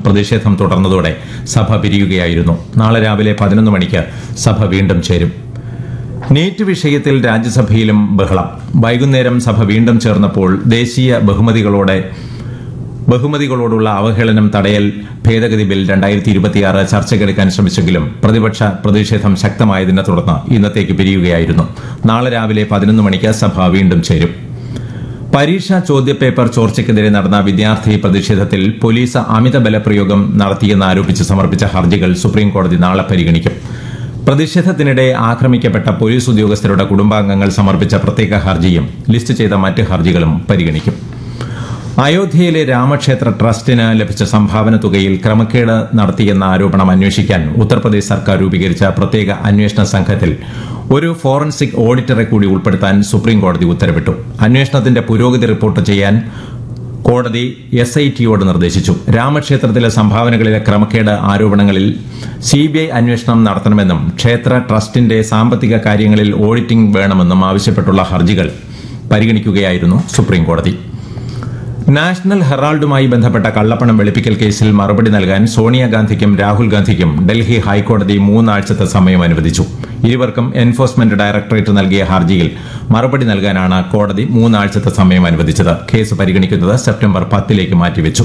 പ്രതിഷേധം തുടർന്നതോടെ സഭ പിരിയുകയായിരുന്നു നാളെ രാവിലെ പതിനൊന്ന് മണിക്ക് സഭ വീണ്ടും ചേരും നീറ്റ് വിഷയത്തിൽ രാജ്യസഭയിലും ബഹളം വൈകുന്നേരം സഭ വീണ്ടും ചേർന്നപ്പോൾ ദേശീയ ബഹുമതികളോടെ ബഹുമതികളോടുള്ള അവഹേളനം തടയൽ ഭേദഗതി ബിൽ രണ്ടായിരത്തി ഇരുപത്തിയാറ് ചർച്ചയ്ക്കെടുക്കാൻ ശ്രമിച്ചെങ്കിലും പ്രതിപക്ഷ പ്രതിഷേധം ശക്തമായതിനെ തുടർന്ന് ഇന്നത്തേക്ക് പിരിയുകയായിരുന്നു നാളെ രാവിലെ പതിനൊന്ന് മണിക്ക് സഭ വീണ്ടും ചേരും പരീക്ഷാ ചോദ്യപേപ്പർ ചോർച്ചയ്ക്കെതിരെ നടന്ന വിദ്യാർത്ഥി പ്രതിഷേധത്തിൽ പോലീസ് അമിത ബലപ്രയോഗം നടത്തിയെന്നാരോപിച്ച് സമർപ്പിച്ച ഹർജികൾ സുപ്രീംകോടതി നാളെ പരിഗണിക്കും പ്രതിഷേധത്തിനിടെ ആക്രമിക്കപ്പെട്ട പോലീസ് ഉദ്യോഗസ്ഥരുടെ കുടുംബാംഗങ്ങൾ സമർപ്പിച്ച പ്രത്യേക ഹർജിയും ലിസ്റ്റ് ചെയ്ത മറ്റ് ഹർജികളും പരിഗണിക്കും അയോധ്യയിലെ രാമക്ഷേത്ര ട്രസ്റ്റിന് ലഭിച്ച സംഭാവന തുകയിൽ ക്രമക്കേട് നടത്തിയെന്ന ആരോപണം അന്വേഷിക്കാൻ ഉത്തർപ്രദേശ് സർക്കാർ രൂപീകരിച്ച പ്രത്യേക അന്വേഷണ സംഘത്തിൽ ഒരു ഫോറൻസിക് ഓഡിറ്ററെ കൂടി ഉൾപ്പെടുത്താൻ സുപ്രീംകോടതി ഉത്തരവിട്ടു അന്വേഷണത്തിന്റെ പുരോഗതി റിപ്പോർട്ട് ചെയ്യാൻ കോടതി എസ് ഐ ടിയോട് നിർദ്ദേശിച്ചു രാമക്ഷേത്രത്തിലെ സംഭാവനകളിലെ ക്രമക്കേട് ആരോപണങ്ങളിൽ സിബിഐ അന്വേഷണം നടത്തണമെന്നും ക്ഷേത്ര ട്രസ്റ്റിന്റെ സാമ്പത്തിക കാര്യങ്ങളിൽ ഓഡിറ്റിംഗ് വേണമെന്നും ആവശ്യപ്പെട്ടുള്ള ഹർജികൾ പരിഗണിക്കുകയായിരുന്നു സുപ്രീംകോടതി നാഷണൽ ഹെറാൾഡുമായി ബന്ധപ്പെട്ട കള്ളപ്പണം വെളുപ്പിക്കൽ കേസിൽ മറുപടി നൽകാൻ സോണിയാഗാന്ധിക്കും രാഹുൽ ഗാന്ധിക്കും ഡൽഹി ഹൈക്കോടതി മൂന്നാഴ്ചത്തെ സമയം അനുവദിച്ചു ഇരുവർക്കും എൻഫോഴ്സ്മെന്റ് ഡയറക്ടറേറ്റ് നൽകിയ ഹർജിയിൽ മറുപടി നൽകാനാണ് കോടതി മൂന്നാഴ്ചത്തെ സമയം അനുവദിച്ചത് കേസ് പരിഗണിക്കുന്നത് സെപ്റ്റംബർ പത്തിലേക്ക് മാറ്റിവെച്ചു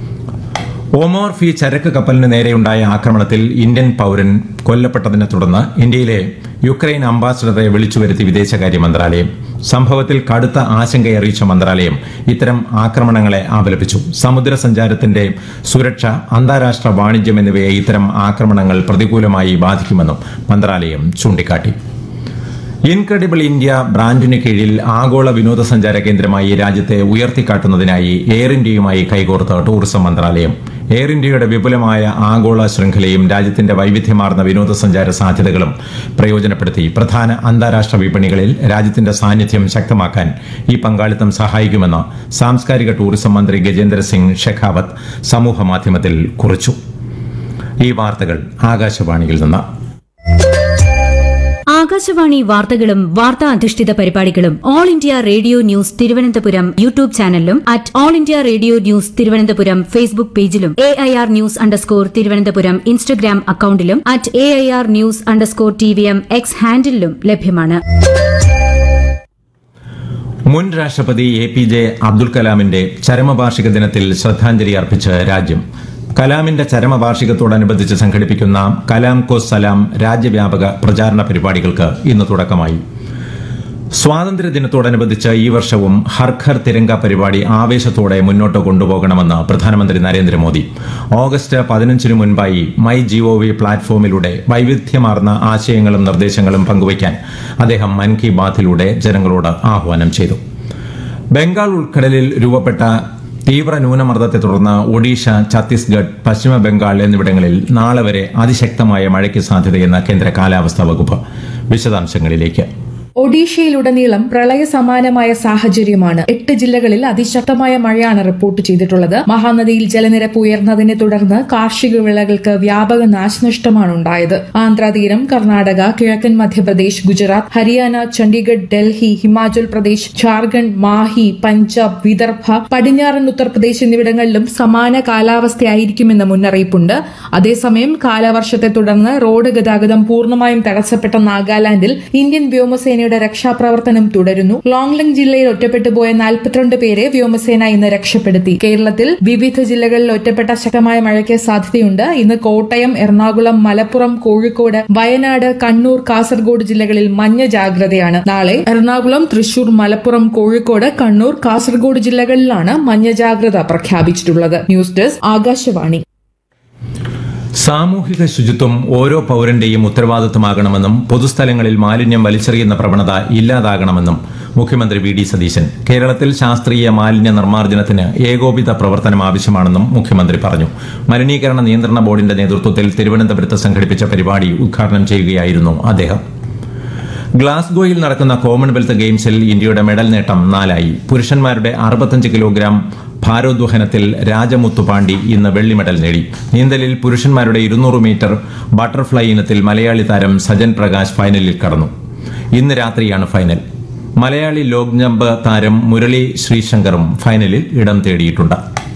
ഒമോർ ഫി ചരക്ക് കപ്പലിന് നേരെയുണ്ടായ ആക്രമണത്തിൽ ഇന്ത്യൻ പൌരൻ കൊല്ലപ്പെട്ടതിനെ തുടർന്ന് ഇന്ത്യയിലെ യുക്രൈൻ അംബാസഡറെ വിളിച്ചുവരുത്തി വിദേശകാര്യ മന്ത്രാലയം സംഭവത്തിൽ കടുത്ത ആശങ്കയറിയിച്ച മന്ത്രാലയം ഇത്തരം ആക്രമണങ്ങളെ അപലപിച്ചു സമുദ്ര സഞ്ചാരത്തിന്റെ സുരക്ഷ അന്താരാഷ്ട്ര വാണിജ്യം എന്നിവയെ ഇത്തരം ആക്രമണങ്ങൾ പ്രതികൂലമായി ബാധിക്കുമെന്നും മന്ത്രാലയം ചൂണ്ടിക്കാട്ടി ഇൻക്രെഡിബിൾ ഇന്ത്യ ബ്രാൻഡിന് കീഴിൽ ആഗോള വിനോദസഞ്ചാര കേന്ദ്രമായി രാജ്യത്തെ ഉയർത്തിക്കാട്ടുന്നതിനായി എയർ ഇന്ത്യയുമായി കൈകോർത്ത ടൂറിസം മന്ത്രാലയം എയർ ഇന്ത്യയുടെ വിപുലമായ ആഗോള ശൃംഖലയും രാജ്യത്തിന്റെ വൈവിധ്യമാർന്ന വിനോദസഞ്ചാര സാധ്യതകളും പ്രയോജനപ്പെടുത്തി പ്രധാന അന്താരാഷ്ട്ര വിപണികളിൽ രാജ്യത്തിന്റെ സാന്നിധ്യം ശക്തമാക്കാൻ ഈ പങ്കാളിത്തം സഹായിക്കുമെന്ന് സാംസ്കാരിക ടൂറിസം മന്ത്രി ഗജേന്ദ്ര സിംഗ് ഷെഖാവത്ത് സമൂഹമാധ്യമത്തിൽ കുറിച്ചു ഈ വാർത്തകൾ ആകാശവാണിയിൽ നിന്ന് ആകാശവാണി വാർത്തകളും വാർത്താ അധിഷ്ഠിത പരിപാടികളും All India Radio news Thiruvananthapuram YouTube ചാനലിലും at All India Radio news Thiruvananthapuram Facebook പേജിലും A I R news underscore Thiruvananthapuram Instagram അക്കൌണ്ടിലും at A I R news underscore T V M X ഹാൻഡിലും ലഭ്യമാണ് മുൻ രാഷ്ട്രപതി എ പി ജെ അബ്ദുൽ കലാമിന്റെ ചരമവാർഷിക ദിനത്തിൽ ശ്രദ്ധാഞ്ജലി അർപ്പിച്ച് രാജ്യം കലാമിന്റെ ചരമവാർഷികത്തോടനുബന്ധിച്ച് സംഘടിപ്പിക്കുന്ന കലാം കോ സലാം രാജ്യവ്യാപക പ്രചാരണ പരിപാടികൾക്ക് ഇന്ന് തുടക്കമായി സ്വാതന്ത്ര്യദിനത്തോടനുബന്ധിച്ച് ഈ വർഷവും ഹർ ഘർ തിരങ്ക പരിപാടി ആവേശത്തോടെ മുന്നോട്ട് കൊണ്ടുപോകണമെന്ന് പ്രധാനമന്ത്രി നരേന്ദ്രമോദി ഓഗസ്റ്റ് പതിനഞ്ചിനു മുൻപായി മൈ ജിഒവി പ്ലാറ്റ്ഫോമിലൂടെ വൈവിധ്യമാർന്ന ആശയങ്ങളും നിർദ്ദേശങ്ങളും പങ്കുവയ്ക്കാൻ അദ്ദേഹം മൻ കി ബാത്തിലൂടെ ജനങ്ങളോട് ആഹ്വാനം ചെയ്തു ബംഗാൾ ഉൾക്കടലിൽ രൂപപ്പെട്ട തീവ്ര ന്യൂനമർദ്ദത്തെ തുടർന്ന് ഒഡീഷ ഛത്തീസ്ഗഡ് പശ്ചിമ ബംഗാൾ എന്നിവിടങ്ങളിൽ നാളെ വരെ അതിശക്തമായ മഴയ്ക്ക് സാധ്യതയെന്ന് കേന്ദ്ര കാലാവസ്ഥാ വകുപ്പ് വിശദാംശങ്ങളിലേക്ക് ഒഡീഷയിലുടനീളം പ്രളയ സമാനമായ സാഹചര്യമാണ് എട്ട് ജില്ലകളിൽ അതിശക്തമായ മഴയാണ് റിപ്പോർട്ട് ചെയ്തിട്ടുള്ളത് മഹാനദിയിൽ ജലനിരപ്പ് ഉയർന്നതിനെ തുടർന്ന് കാർഷിക വിളകൾക്ക് വ്യാപക നാശനഷ്ടമാണ് ഉണ്ടായത് ആന്ധ്രാതീരം കർണാടക കിഴക്കൻ മധ്യപ്രദേശ് ഗുജറാത്ത് ഹരിയാന ചണ്ഡീഗഡ് ഡൽഹി ഹിമാചൽ പ്രദേശ് ജാർഖണ്ഡ് മാഹി പഞ്ചാബ് വിദർഭ പടിഞ്ഞാറൻ ഉത്തർപ്രദേശ് എന്നിവിടങ്ങളിലും സമാന കാലാവസ്ഥയായിരിക്കുമെന്ന് മുന്നറിയിപ്പുണ്ട് അതേസമയം കാലവർഷത്തെ തുടർന്ന് റോഡ് ഗതാഗതം പൂർണ്ണമായും തടസ്സപ്പെട്ട നാഗാലാൻഡിൽ ഇന്ത്യൻ വ്യോമസേനയുടെ രക്ഷാപ്രവർത്തനം തുടരുന്നു ലോങ്ലങ് ജില്ലയിൽ ഒറ്റപ്പെട്ടു പോയ നാൽപ്പത്തിരണ്ട് പേരെ വ്യോമസേന ഇന്ന് രക്ഷപ്പെടുത്തി കേരളത്തിൽ വിവിധ ജില്ലകളിൽ ഒറ്റപ്പെട്ട ശക്തമായ മഴയ്ക്ക് സാധ്യതയുണ്ട് ഇന്ന് കോട്ടയം എറണാകുളം മലപ്പുറം കോഴിക്കോട് വയനാട് കണ്ണൂർ കാസർഗോഡ് ജില്ലകളിൽ മഞ്ഞ ജാഗ്രതയാണ് നാളെ എറണാകുളം തൃശൂർ മലപ്പുറം കോഴിക്കോട് കണ്ണൂർ കാസർഗോഡ് ജില്ലകളിലാണ് മഞ്ഞ ജാഗ്രത പ്രഖ്യാപിച്ചിട്ടുള്ളത് ന്യൂസ് ഡെസ്ക് ആകാശവാണി സാമൂഹിക ശുചിത്വം ഓരോ പൌരന്റെയും ഉത്തരവാദിത്തമാകണമെന്നും പൊതുസ്ഥലങ്ങളിൽ മാലിന്യം വലിച്ചെറിയുന്ന പ്രവണത ഇല്ലാതാകണമെന്നും മുഖ്യമന്ത്രി വി ഡി സതീശൻ കേരളത്തിൽ ശാസ്ത്രീയ മാലിന്യ നിർമ്മാർജ്ജനത്തിന് ഏകോപിത പ്രവർത്തനം ആവശ്യമാണെന്നും മുഖ്യമന്ത്രി പറഞ്ഞു മലിനീകരണ നിയന്ത്രണ ബോർഡിന്റെ നേതൃത്വത്തിൽ തിരുവനന്തപുരത്ത് സംഘടിപ്പിച്ച പരിപാടി ഉദ്ഘാടനം ചെയ്യുകയായിരുന്നു അദ്ദേഹം ഗ്ലാസ്ഗോയിൽ നടക്കുന്ന കോമൺവെൽത്ത് ഗെയിംസിൽ ഇന്ത്യയുടെ മെഡൽ നേട്ടം നാലായി പുരുഷന്മാരുടെ അറുപത്തഞ്ച് കിലോഗ്രാം ഭാരോദ്വഹനത്തിൽ രാജമുത്തുപാണ്ഡി ഇന്ന് വെള്ളി മെഡൽ നേടി നീന്തലിൽ പുരുഷന്മാരുടെ ഇരുന്നൂറ് മീറ്റർ ബട്ടർഫ്ലൈ ഇനത്തിൽ മലയാളി താരം സജൻ പ്രകാശ് ഫൈനലിൽ കടന്നു ഇന്ന് രാത്രിയാണ് ഫൈനൽ മലയാളി ലോങ് ജമ്പ് താരം മുരളി ശ്രീശങ്കറും ഫൈനലിൽ ഇടം തേടിയിട്ടുണ്ട്